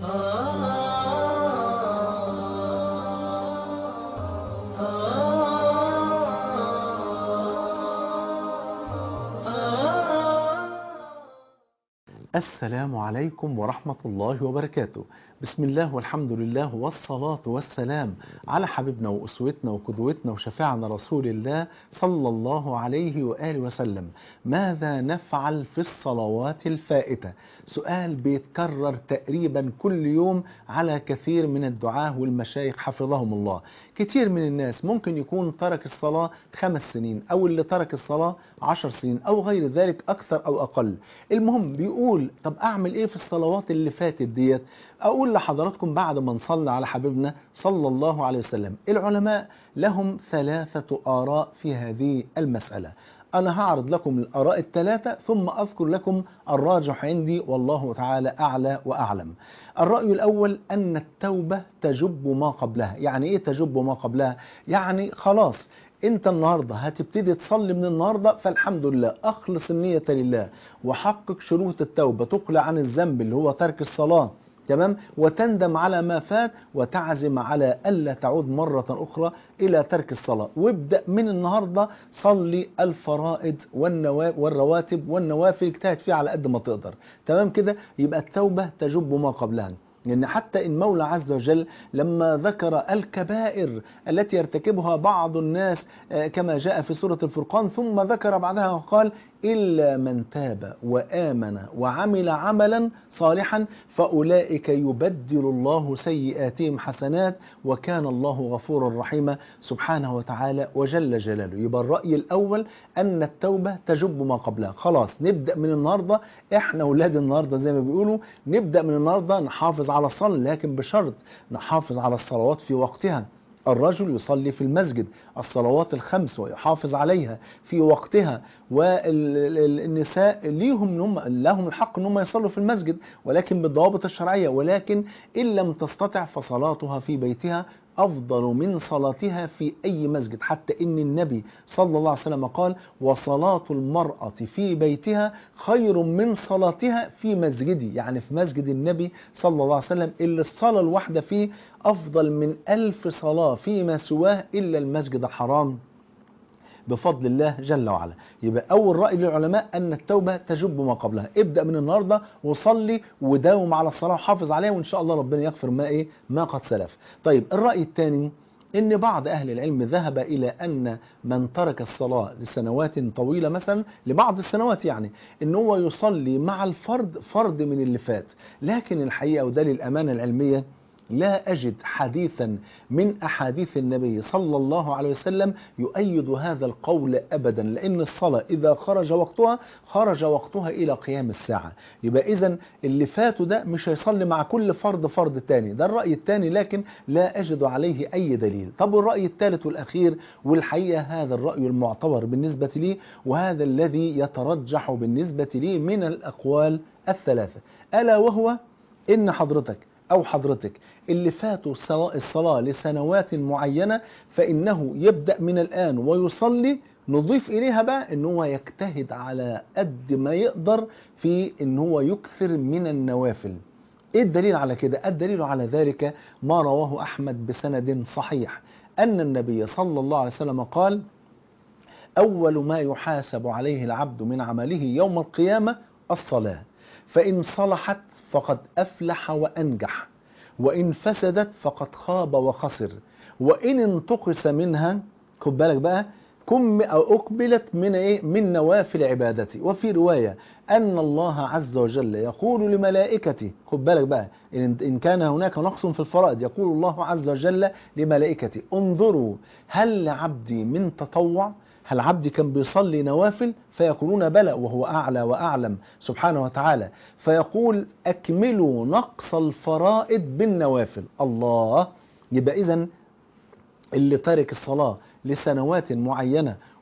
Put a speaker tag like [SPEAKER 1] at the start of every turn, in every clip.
[SPEAKER 1] السلام عليكم ورحمة الله وبركاته بسم الله والحمد لله والصلاة والسلام على حبيبنا وأسوتنا وقدوتنا وشفيعنا رسول الله صلى الله عليه وآله وسلم ماذا نفعل في الصلوات الفائتة سؤال بيتكرر تقريبا كل يوم على كثير من الدعاة والمشايخ حفظهم الله كتير من الناس ممكن يكون ترك الصلاة خمس سنين أو اللي ترك الصلاة عشر سنين أو غير ذلك أكثر أو أقل المهم بيقول طب أعمل إيه في الصلوات اللي فاتت ديت أقول لحضراتكم بعد ما نصلي على حبيبنا صلى الله عليه وسلم العلماء لهم ثلاثة آراء في هذه المسألة أنا هعرض لكم الآراء الثلاثة ثم أذكر لكم الراجح عندي والله تعالى أعلى وأعلم الرأي الأول أن التوبة تجب ما قبلها يعني إيه تجب ما قبلها؟ يعني خلاص انت النهاردة هتبتدي تصلي من النهاردة فالحمد لله اخلص النية لله وحقق شروط التوبة تقلع عن الذنب اللي هو ترك الصلاة تمام وتندم على ما فات وتعزم على ألا تعود مرة أخرى إلى ترك الصلاة وابدأ من النهاردة صلي الفرائض والرواتب والنوافل اجتهد فيها على قد ما تقدر تمام كده يبقى التوبة تجب ما قبلها لأن حتى المولى عز وجل لما ذكر الكبائر التي يرتكبها بعض الناس كما جاء في سورة الفرقان ثم ذكر بعدها وقال إلا من تاب وآمن وعمل عملا صالحا فأولئك يبدل الله سيئاتهم حسنات وكان الله غفورا رحيما سبحانه وتعالى وجل جلاله يبقى الرأي الأول أن التوبة تجب ما قبلها خلاص نبدأ من النهاردة إحنا أولاد النهاردة زي ما بيقولوا نبدأ من النهاردة نحافظ على الصلاة لكن بشرط نحافظ على الصلوات في وقتها الرجل يصلي في المسجد الصلوات الخمس ويحافظ عليها في وقتها والنساء ليهم هم لهم الحق ان هم يصلوا في المسجد ولكن بالضوابط الشرعيه ولكن ان لم تستطع فصلاتها في بيتها أفضل من صلاتها في أي مسجد حتى إن النبي صلى الله عليه وسلم قال وصلاة المرأة في بيتها خير من صلاتها في مسجدي يعني في مسجد النبي صلى الله عليه وسلم اللي الصلاة الواحدة فيه أفضل من ألف صلاة فيما سواه إلا المسجد الحرام بفضل الله جل وعلا يبقى أول رأي للعلماء أن التوبة تجب ما قبلها ابدأ من النهاردة وصلي وداوم على الصلاة وحافظ عليها وإن شاء الله ربنا يغفر ما, إيه ما قد سلف طيب الرأي الثاني ان بعض اهل العلم ذهب الى ان من ترك الصلاة لسنوات طويلة مثلا لبعض السنوات يعني ان هو يصلي مع الفرد فرد من اللي فات لكن الحقيقة وده للامانة العلمية لا أجد حديثا من أحاديث النبي صلى الله عليه وسلم يؤيد هذا القول أبدا لأن الصلاة إذا خرج وقتها خرج وقتها إلى قيام الساعة يبقى إذا اللي فاتوا ده مش هيصلي مع كل فرد فرد تاني ده الرأي الثاني لكن لا أجد عليه أي دليل طب والرأي الثالث والأخير والحقيقة هذا الرأي المعتبر بالنسبة لي وهذا الذي يترجح بالنسبة لي من الأقوال الثلاثة ألا وهو إن حضرتك أو حضرتك اللي فاتوا الصلاة لسنوات معينة فإنه يبدأ من الآن ويصلي نضيف إليها بقى إن هو يجتهد على قد ما يقدر في إن هو يكثر من النوافل إيه الدليل على كده؟ الدليل على ذلك ما رواه أحمد بسند صحيح أن النبي صلى الله عليه وسلم قال أول ما يحاسب عليه العبد من عمله يوم القيامة الصلاة فإن صلحت فقد أفلح وأنجح وإن فسدت فقد خاب وخسر وإن انتقص منها خد بالك بقى كم أو أقبلت من إيه من نوافل عبادتي وفي رواية أن الله عز وجل يقول لملائكته خد بالك بقى إن كان هناك نقص في الفرائض يقول الله عز وجل لملائكته انظروا هل لعبدي من تطوع هل عبدي كان بيصلي نوافل فيقولون بلى وهو أعلى وأعلم سبحانه وتعالى فيقول أكملوا نقص الفرائض بالنوافل الله يبقى إذن اللي تارك الصلاة لسنوات معينة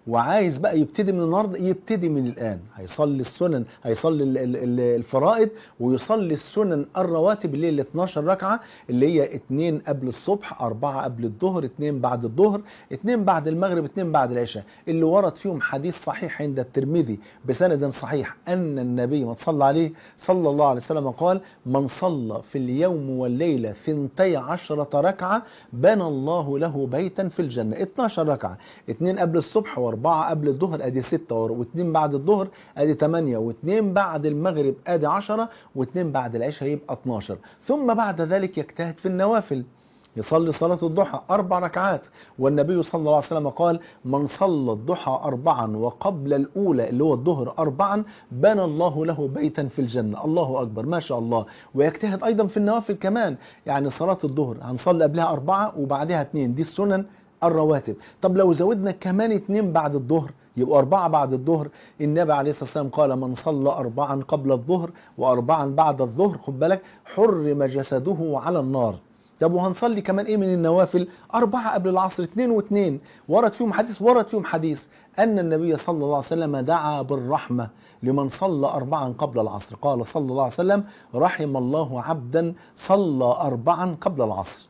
[SPEAKER 1] وعايز بقى يبتدي من النهارده يبتدي من الان هيصلي السنن هيصلي ال- ال- ال- الفرائض ويصلي السنن الرواتب اللي هي ال 12 ركعه اللي هي اتنين قبل الصبح اربعه قبل الظهر اتنين بعد الظهر اتنين بعد المغرب اتنين بعد العشاء اللي ورد فيهم حديث صحيح عند الترمذي بسند صحيح ان النبي ما صلى عليه صلى الله عليه وسلم قال من صلى في اليوم والليله ثنتي عشرة ركعه بنى الله له بيتا في الجنه 12 ركعه اتنين قبل الصبح واربعه قبل الظهر ادي ستة واتنين بعد الظهر ادي 8 واتنين بعد المغرب ادي 10 واتنين بعد العشاء يبقى 12 ثم بعد ذلك يجتهد في النوافل يصلي صلاة الضحى أربع ركعات والنبي صلى الله عليه وسلم قال من صلى الضحى أربعا وقبل الأولى اللي هو الظهر أربعا بنى الله له بيتا في الجنة الله أكبر ما شاء الله ويجتهد أيضا في النوافل كمان يعني صلاة الظهر هنصلي قبلها أربعة وبعدها اثنين دي السنن الرواتب طب لو زودنا كمان اتنين بعد الظهر يبقوا أربعة بعد الظهر النبي عليه الصلاة والسلام قال من صلى أربعا قبل الظهر وأربعا بعد الظهر خد بالك حرم جسده على النار طب وهنصلي كمان ايه من النوافل أربعة قبل العصر اثنين واثنين ورد فيهم حديث ورد فيهم حديث أن النبي صلى الله عليه وسلم دعا بالرحمة لمن صلى أربعا قبل العصر قال صلى الله عليه وسلم رحم الله عبدا صلى أربعا قبل العصر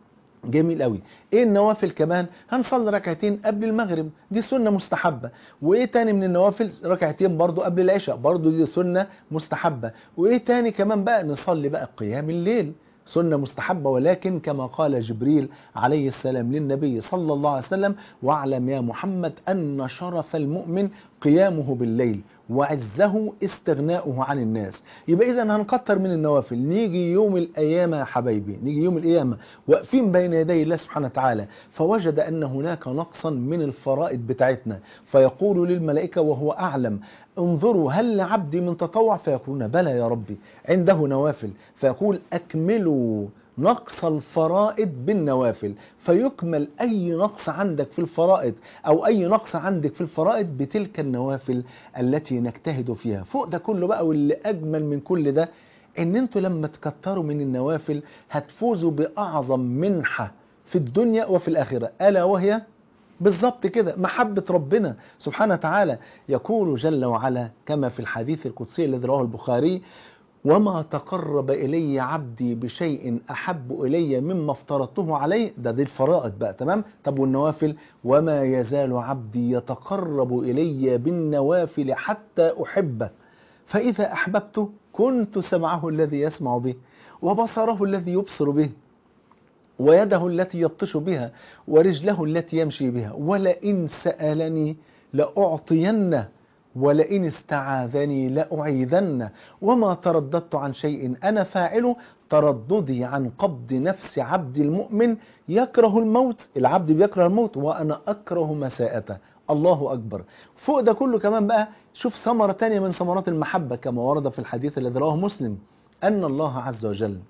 [SPEAKER 1] جميل قوي ايه النوافل كمان هنصلي ركعتين قبل المغرب دي سنة مستحبة وايه تاني من النوافل ركعتين برضو قبل العشاء برضو دي سنة مستحبة وايه تاني كمان بقى نصلي بقى قيام الليل سنة مستحبة ولكن كما قال جبريل عليه السلام للنبي صلى الله عليه وسلم واعلم يا محمد أن شرف المؤمن قيامه بالليل وعزه استغناؤه عن الناس يبقى إذا هنكتر من النوافل نيجي يوم القيامة يا حبايبي نيجي يوم القيامة واقفين بين يدي الله سبحانه وتعالى فوجد أن هناك نقصا من الفرائض بتاعتنا فيقول للملائكة وهو أعلم انظروا هل لعبدي من تطوع فيقولون بلى يا ربي عنده نوافل فيقول أكملوا نقص الفرائض بالنوافل فيكمل أي نقص عندك في الفرائض أو أي نقص عندك في الفرائض بتلك النوافل التي نجتهد فيها فوق ده كله بقى واللي أجمل من كل ده إن أنتوا لما تكتروا من النوافل هتفوزوا بأعظم منحة في الدنيا وفي الآخرة ألا وهي بالظبط كده محبة ربنا سبحانه وتعالى يقول جل وعلا كما في الحديث القدسي الذي رواه البخاري وما تقرب إلي عبدي بشيء أحب إلي مما افترضته عليه ده دي الفرائض بقى تمام طب والنوافل وما يزال عبدي يتقرب إلي بالنوافل حتى أحبه فإذا أحببته كنت سمعه الذي يسمع به وبصره الذي يبصر به ويده التي يبطش بها ورجله التي يمشي بها ولئن سألني لأعطينه ولئن استعاذني لأعيذنه وما ترددت عن شيء أنا فاعله ترددي عن قبض نفس عبد المؤمن يكره الموت العبد بيكره الموت وأنا أكره مساءته الله أكبر فوق ده كله كمان بقى شوف ثمرة تانية من ثمرات المحبة كما ورد في الحديث الذي رواه مسلم أن الله عز وجل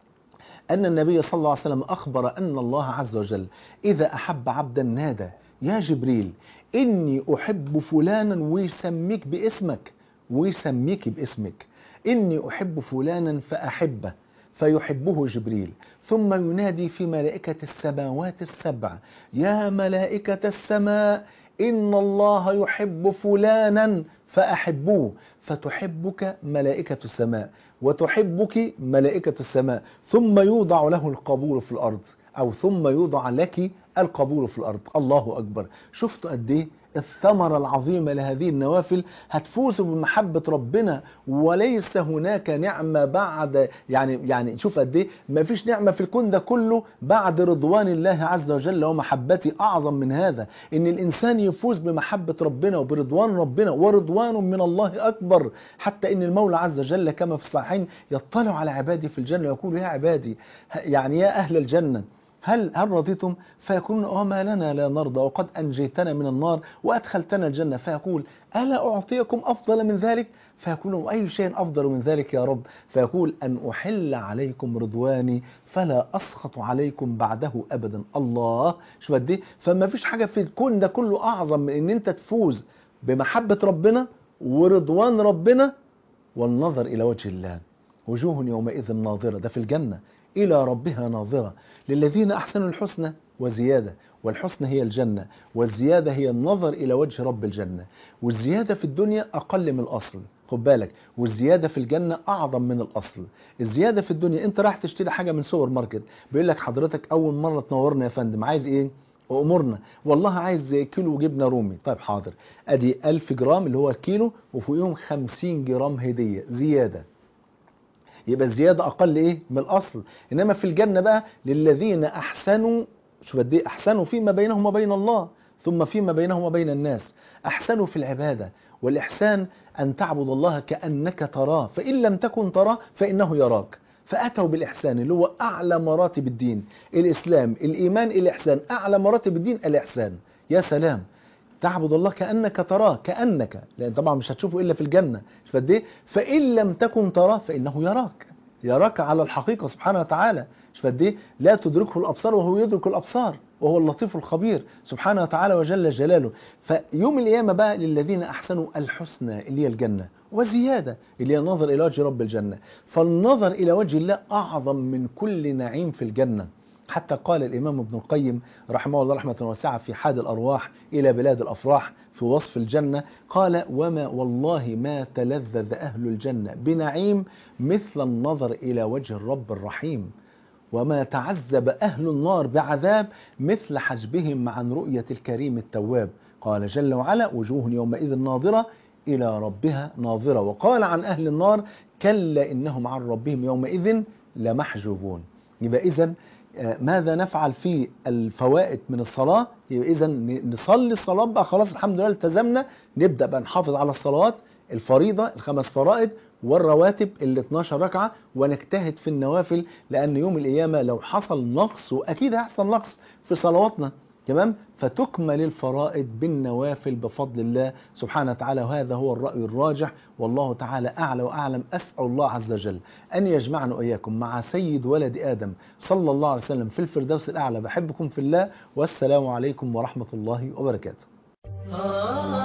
[SPEAKER 1] أن النبي صلى الله عليه وسلم أخبر أن الله عز وجل إذا أحب عبدا نادى يا جبريل إني أحب فلانا ويسميك باسمك ويسميك باسمك إني أحب فلانا فأحبه فيحبه جبريل ثم ينادي في ملائكة السماوات السبع يا ملائكة السماء إن الله يحب فلانا فأحبوه فتحبك ملائكة السماء وتحبك ملائكة السماء ثم يوضع له القبول في الأرض أو ثم يوضع لك القبول في الأرض الله أكبر شفتوا قد إيه الثمرة العظيمة لهذه النوافل هتفوزوا بمحبة ربنا وليس هناك نعمة بعد يعني يعني شوف قد ايه مفيش نعمة في الكون ده كله بعد رضوان الله عز وجل ومحبته أعظم من هذا إن الإنسان يفوز بمحبة ربنا وبرضوان ربنا ورضوان من الله أكبر حتى إن المولى عز وجل كما في الصحيحين يطلع على عبادي في الجنة ويقول يا عبادي يعني يا أهل الجنة هل هل رضيتم فيقولون وما لنا لا نرضى وقد أنجيتنا من النار وأدخلتنا الجنة فيقول ألا أعطيكم أفضل من ذلك فيقولون أي شيء أفضل من ذلك يا رب فيقول أن أحل عليكم رضواني فلا أسخط عليكم بعده أبدا الله شو قد ايه فما فيش حاجة في الكون ده كله أعظم من أن أنت تفوز بمحبة ربنا ورضوان ربنا والنظر إلى وجه الله وجوه يومئذ ناظرة ده في الجنة إلى ربها ناظرة للذين أحسنوا الحسنى وزيادة والحسنى هي الجنة والزيادة هي النظر إلى وجه رب الجنة والزيادة في الدنيا أقل من الأصل خد بالك والزيادة في الجنة أعظم من الأصل الزيادة في الدنيا أنت رايح تشتري حاجة من سوبر ماركت بيقول لك حضرتك أول مرة تنورنا يا فندم عايز إيه وأمرنا والله عايز كيلو جبنة رومي طيب حاضر أدي 1000 جرام اللي هو الكيلو وفوقيهم 50 جرام هدية زيادة يبقى الزيادة أقل إيه من الأصل إنما في الجنة بقى للذين أحسنوا شوف قد إيه أحسنوا فيما بينهم وبين الله ثم فيما بينهم وبين الناس أحسنوا في العبادة والإحسان أن تعبد الله كأنك تراه فإن لم تكن تراه فإنه يراك فأتوا بالإحسان اللي هو أعلى مراتب الدين الإسلام الإيمان الإحسان أعلى مراتب الدين الإحسان يا سلام تعبد الله كأنك تراه كأنك لأن طبعا مش هتشوفه إلا في الجنة فقد إيه فإن لم تكن تراه فإنه يراك يراك على الحقيقة سبحانه وتعالى فقد إيه لا تدركه الأبصار وهو يدرك الأبصار وهو اللطيف الخبير سبحانه وتعالى وجل جلاله فيوم القيامة بقى للذين أحسنوا الحسنى اللي هي الجنة وزيادة اللي هي النظر إلى وجه رب الجنة فالنظر إلى وجه الله أعظم من كل نعيم في الجنة حتى قال الإمام ابن القيم رحمه الله رحمة واسعة في حاد الأرواح إلى بلاد الأفراح في وصف الجنة قال وما والله ما تلذذ أهل الجنة بنعيم مثل النظر إلى وجه الرب الرحيم وما تعذب أهل النار بعذاب مثل حجبهم عن رؤية الكريم التواب قال جل وعلا وجوه يومئذ ناظرة إلى ربها ناظرة وقال عن أهل النار كلا إنهم عن ربهم يومئذ لمحجوبون يبقى إذن ماذا نفعل في الفوائد من الصلاة يبقى إذا نصلي الصلاة بقى خلاص الحمد لله التزمنا نبدأ بقى نحافظ على الصلوات الفريضة الخمس فرائض والرواتب ال 12 ركعة ونجتهد في النوافل لأن يوم القيامة لو حصل نقص وأكيد هيحصل نقص في صلواتنا تمام فتكمل الفرائض بالنوافل بفضل الله سبحانه وتعالى وهذا هو الرأي الراجح والله تعالى أعلى وأعلم أسأل الله عز وجل أن يجمعنا وإياكم مع سيد ولد آدم صلى الله عليه وسلم في الفردوس الأعلى بحبكم في الله والسلام عليكم ورحمة الله وبركاته